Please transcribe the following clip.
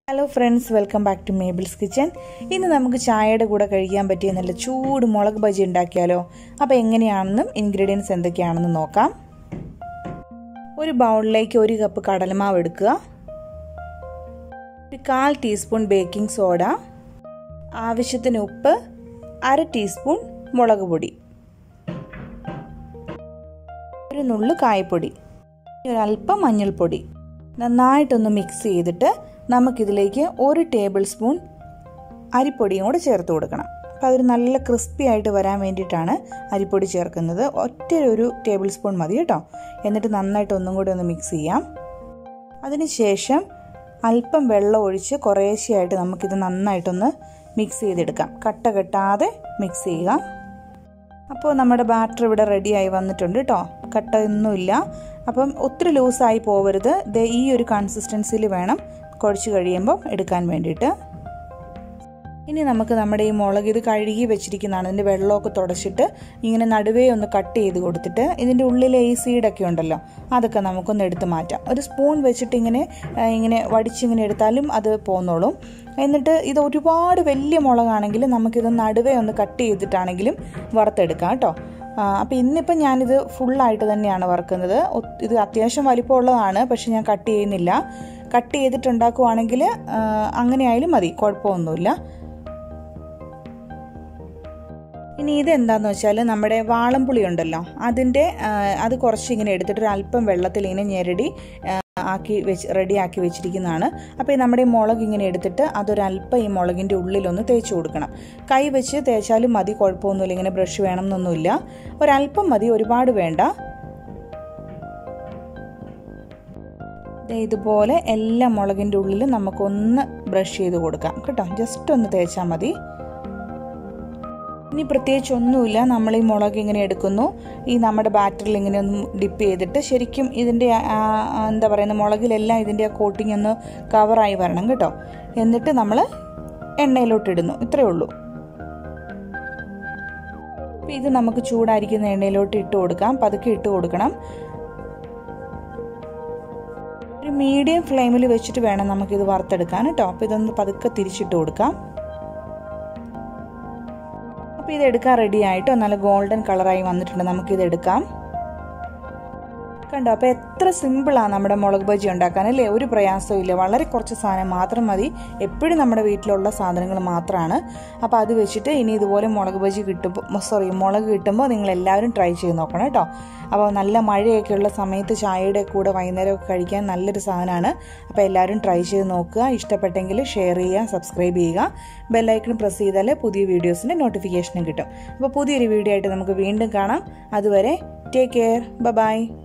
hello friends welcome back to Mabel's kitchen ഇന്ന് നമുക്ക് ചായയുടെ കൂടെ കഴിക്കാൻ പറ്റിയ നല്ല ചൂട് മുളക് ബജി ഉണ്ടാക്കിയാലോ അപ്പോൾ എങ്ങനെയാണെന്നും ഇൻഗ്രീഡിയൻസ് എന്തൊക്കെയാണെന്നും നോക്കാം ഒരു ബൗളിലേക്ക് ഒരു കപ്പ് കടലമാവ് എടുക്കുക ഒരു കാൽ ടീസ്പൂൺ ബേക്കിംഗ് സോഡ ആവശ്യത്തിന് ഉപ്പ് അര ടീസ്പൂൺ മുളക് പൊടി ഒരു നുള്ളു കായപ്പൊടി ഒരല്പം മഞ്ഞൾപ്പൊടി നന്നായിട്ടൊന്ന് മിക്സ് ചെയ്തിട്ട് നമുക്കിതിലേക്ക് ഒരു ടേബിൾ സ്പൂൺ അരിപ്പൊടിയും കൂടെ ചേർത്ത് കൊടുക്കണം അപ്പോൾ അതൊരു നല്ല ക്രിസ്പി ആയിട്ട് വരാൻ വേണ്ടിയിട്ടാണ് അരിപ്പൊടി ചേർക്കുന്നത് ഒറ്റ ഒരു ടേബിൾ സ്പൂൺ മതി കേട്ടോ എന്നിട്ട് നന്നായിട്ട് ഒന്നും കൂടി ഒന്ന് മിക്സ് ചെയ്യാം അതിനുശേഷം അല്പം വെള്ളം ഒഴിച്ച് കുറേശ്ശെയായിട്ട് നമുക്കിത് നന്നായിട്ടൊന്ന് മിക്സ് ചെയ്തെടുക്കാം കട്ട കെട്ടാതെ മിക്സ് ചെയ്യുക അപ്പോൾ നമ്മുടെ ബാറ്റർ ഇവിടെ റെഡിയായി വന്നിട്ടുണ്ട് കേട്ടോ കട്ട ഒന്നുമില്ല അപ്പം ഒത്തിരി ലൂസായി പോവരുത് ദേ ഈ ഒരു കൺസിസ്റ്റൻസിയിൽ വേണം കുഴച്ച് കഴിയുമ്പം എടുക്കാൻ വേണ്ടിയിട്ട് ഇനി നമുക്ക് നമ്മുടെ ഈ മുളക് ഇത് കഴുകി വെച്ചിരിക്കുന്നതാണ് ഇതിൻ്റെ വെള്ളമൊക്കെ തുടച്ചിട്ട് ഇങ്ങനെ നടുവേ ഒന്ന് കട്ട് ചെയ്ത് കൊടുത്തിട്ട് ഇതിൻ്റെ ഉള്ളിലെ ഈ സീഡൊക്കെ ഉണ്ടല്ലോ അതൊക്കെ നമുക്കൊന്ന് എടുത്ത് മാറ്റാം ഒരു സ്പൂൺ വെച്ചിട്ട് ഇങ്ങനെ ഇങ്ങനെ വടിച്ചിങ്ങനെ എടുത്താലും അത് പോന്നോളും എന്നിട്ട് ഇത് ഒരുപാട് വലിയ മുളകാണെങ്കിൽ നമുക്കിത് നടുവേ ഒന്ന് കട്ട് ചെയ്തിട്ടാണെങ്കിലും വറുത്തെടുക്കാം കേട്ടോ അപ്പോൾ ഇന്നിപ്പം ഞാനിത് ഫുള്ളായിട്ട് തന്നെയാണ് വറുക്കുന്നത് ഇത് അത്യാവശ്യം വലിപ്പമുള്ളതാണ് പക്ഷെ ഞാൻ കട്ട് ചെയ്യുന്നില്ല കട്ട് ചെയ്തിട്ടുണ്ടാക്കുവാണെങ്കിൽ അങ്ങനെയായാലും മതി കുഴപ്പമൊന്നുമില്ല ഇനി ഇതെന്താന്ന് വെച്ചാൽ നമ്മുടെ വാളംപുളി ഉണ്ടല്ലോ അതിൻ്റെ അത് കുറച്ച് ഇങ്ങനെ എടുത്തിട്ട് ഒരു അല്പം വെള്ളത്തിൽ ഇങ്ങനെ ഞെരടി ആക്കി വെച്ച് റെഡിയാക്കി വെച്ചിരിക്കുന്നതാണ് അപ്പോൾ ഈ നമ്മുടെ ഈ മുളക് ഇങ്ങനെ എടുത്തിട്ട് അതൊരല്പം ഈ മുളകിൻ്റെ ഉള്ളിലൊന്ന് തേച്ച് കൊടുക്കണം കൈ വെച്ച് തേച്ചാലും മതി കുഴപ്പമൊന്നുമില്ല ഇങ്ങനെ ബ്രഷ് വേണം എന്നൊന്നുമില്ല ഒരല്പം മതി ഒരുപാട് വേണ്ട ഇതുപോലെ എല്ലാ മുളകിൻ്റെ ഉള്ളിലും നമുക്കൊന്ന് ബ്രഷ് ചെയ്ത് കൊടുക്കാം കേട്ടോ ജസ്റ്റ് ഒന്ന് തേച്ചാൽ മതി ഇനി പ്രത്യേകിച്ച് ഒന്നുമില്ല നമ്മൾ ഈ മുളക് ഇങ്ങനെ എടുക്കുന്നു ഈ നമ്മുടെ ബാറ്ററിൽ ഇങ്ങനെ ഒന്ന് ഡിപ്പ് ചെയ്തിട്ട് ശരിക്കും ഇതിൻ്റെ എന്താ പറയുന്ന മുളകിലെല്ലാം ഇതിൻ്റെ ആ കോട്ടിംഗ് ഒന്ന് കവറായി വരണം കേട്ടോ എന്നിട്ട് നമ്മൾ എണ്ണയിലോട്ട് ഇടുന്നു ഇത്രയേ ഉള്ളൂ ഇത് നമുക്ക് ചൂടായിരിക്കുന്ന എണ്ണയിലോട്ട് ഇട്ട് കൊടുക്കാം പതുക്കെ ഇട്ട് കൊടുക്കണം ഒരു മീഡിയം ഫ്ലെയിമിൽ വെച്ചിട്ട് വേണം നമുക്കിത് വറുത്തെടുക്കാൻ കേട്ടോ അപ്പോൾ ഇതൊന്ന് പതുക്കെ തിരിച്ചിട്ട് കൊടുക്കാം അപ്പോൾ ഇത് എടുക്കാൻ റെഡി ആയിട്ടോ നല്ല ഗോൾഡൻ കളറായി വന്നിട്ടുണ്ട് നമുക്കിത് എടുക്കാം കണ്ടോ അപ്പോൾ എത്ര സിമ്പിളാണ് നമ്മുടെ മുളക് ബജി ഉണ്ടാക്കാൻ അല്ലേ ഒരു പ്രയാസവും ഇല്ല വളരെ കുറച്ച് സാധനം മാത്രം മതി എപ്പോഴും നമ്മുടെ വീട്ടിലുള്ള സാധനങ്ങൾ മാത്രമാണ് അപ്പോൾ അത് വെച്ചിട്ട് ഇനി ഇതുപോലെ മുളക് ബജി കിട്ടുമ്പോൾ സോറി മുളക് കിട്ടുമ്പോൾ നിങ്ങൾ എല്ലാവരും ട്രൈ ചെയ്ത് നോക്കണം കേട്ടോ അപ്പോൾ നല്ല മഴയൊക്കെ ഉള്ള സമയത്ത് ചായയുടെ കൂടെ വൈകുന്നേരമൊക്കെ കഴിക്കാൻ നല്ലൊരു സാധനമാണ് അപ്പോൾ എല്ലാവരും ട്രൈ ചെയ്ത് നോക്കുക ഇഷ്ടപ്പെട്ടെങ്കിൽ ഷെയർ ചെയ്യുക സബ്സ്ക്രൈബ് ചെയ്യുക ബെല്ലൈക്കൺ പ്രസ് ചെയ്താൽ പുതിയ വീഡിയോസിൻ്റെ നോട്ടിഫിക്കേഷനും കിട്ടും അപ്പോൾ പുതിയൊരു വീഡിയോ ആയിട്ട് നമുക്ക് വീണ്ടും കാണാം അതുവരെ ടേക്ക് കെയർ ബൈ